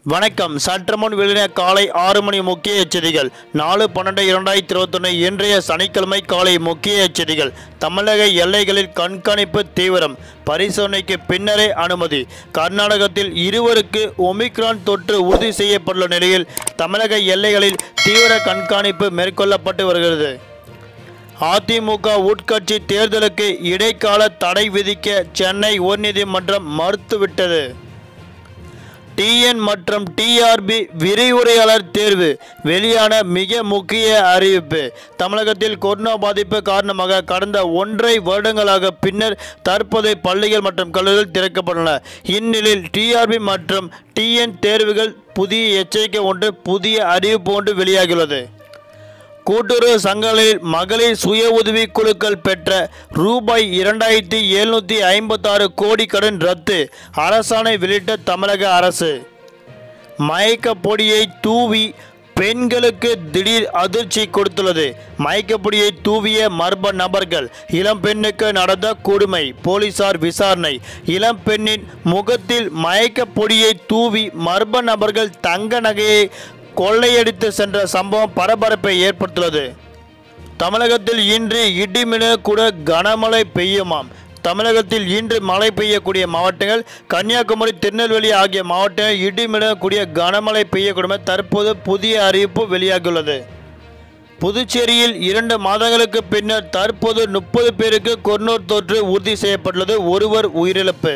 வணக்கம் சற்றுமுன் வெளியின காலை ஆறு மணி முக்கிய எச்சரிக்கைகள் நாலு பன்னெண்டு இரண்டாயிரத்தி இருபத்தொன்று இன்றைய சனிக்கிழமை காலை முக்கிய எச்சரிக்கைகள் தமிழக எல்லைகளில் கண்காணிப்பு தீவிரம் பரிசோதனைக்கு பின்னரே அனுமதி கர்நாடகத்தில் இருவருக்கு ஒமிக்ரான் தொற்று உறுதி செய்யப்பட்டுள்ள நிலையில் தமிழக எல்லைகளில் தீவிர கண்காணிப்பு மேற்கொள்ளப்பட்டு வருகிறது அதிமுக உட்கட்சி தேர்தலுக்கு இடைக்கால தடை விதிக்க சென்னை உயர்நீதிமன்றம் மறுத்துவிட்டது டிஎன் மற்றும் டிஆர்பி விரிவுரையாளர் தேர்வு வெளியான மிக முக்கிய அறிவிப்பு தமிழகத்தில் கொரோனா பாதிப்பு காரணமாக கடந்த ஒன்றை வருடங்களாக பின்னர் தற்போது பள்ளிகள் மற்றும் கல்லூரிகள் திறக்கப்பட்டுள்ளன இந்நிலையில் டிஆர்பி மற்றும் டிஎன் தேர்வுகள் புதிய எச்சரிக்கை ஒன்று புதிய அறிவிப்பு ஒன்று வெளியாகியுள்ளது கூட்டுறவு சங்கங்களில் மகளிர் சுய உதவி குழுக்கள் பெற்ற ரூபாய் இரண்டாயிரத்தி எழுநூற்றி ஐம்பத்தாறு கோடி கடன் ரத்து அரசாணை வெளியிட்ட தமிழக அரசு மயக்க பொடியை தூவி பெண்களுக்கு திடீர் அதிர்ச்சி கொடுத்துள்ளது மயக்கப்பொடியை தூவிய மர்ம நபர்கள் இளம்பெண்ணுக்கு நடந்த கொடுமை போலீசார் விசாரணை இளம்பெண்ணின் முகத்தில் மயக்க பொடியை தூவி மர்ம நபர்கள் தங்க நகையை கொள்ளையடித்து சென்ற சம்பவம் பரபரப்பை ஏற்படுத்தியுள்ளது தமிழகத்தில் இன்று இடிமின கூட கனமழை பெய்யுமாம் தமிழகத்தில் இன்று மழை பெய்யக்கூடிய மாவட்டங்கள் கன்னியாகுமரி திருநெல்வேலி ஆகிய மாவட்டங்கள் இடிமிடக்கூடிய கனமழை பெய்யக்கூடும் என தற்போது புதிய அறிவிப்பு வெளியாகியுள்ளது புதுச்சேரியில் இரண்டு மாதங்களுக்கு பின்னர் தற்போது முப்பது பேருக்கு கொரோனா தொற்று உறுதி செய்யப்பட்டுள்ளது ஒருவர் உயிரிழப்பு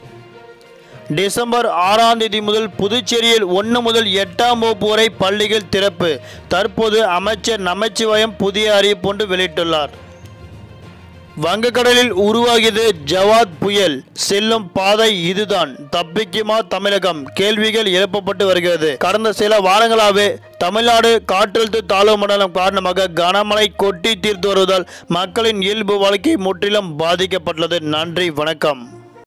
டிசம்பர் ஆறாம் தேதி முதல் புதுச்சேரியில் ஒன்று முதல் எட்டாம் வகுப்பு வரை பள்ளிகள் திறப்பு தற்போது அமைச்சர் நமச்சிவாயம் புதிய அறிவிப்பு ஒன்று வெளியிட்டுள்ளார் வங்கக்கடலில் உருவாகியது ஜவாத் புயல் செல்லும் பாதை இதுதான் தப்பிக்குமா தமிழகம் கேள்விகள் எழுப்பப்பட்டு வருகிறது கடந்த சில வாரங்களாகவே தமிழ்நாடு காற்றழுத்த தாழ்வு மண்டலம் காரணமாக கனமழை கொட்டி தீர்த்து வருவதால் மக்களின் இயல்பு வாழ்க்கை முற்றிலும் பாதிக்கப்பட்டுள்ளது நன்றி வணக்கம்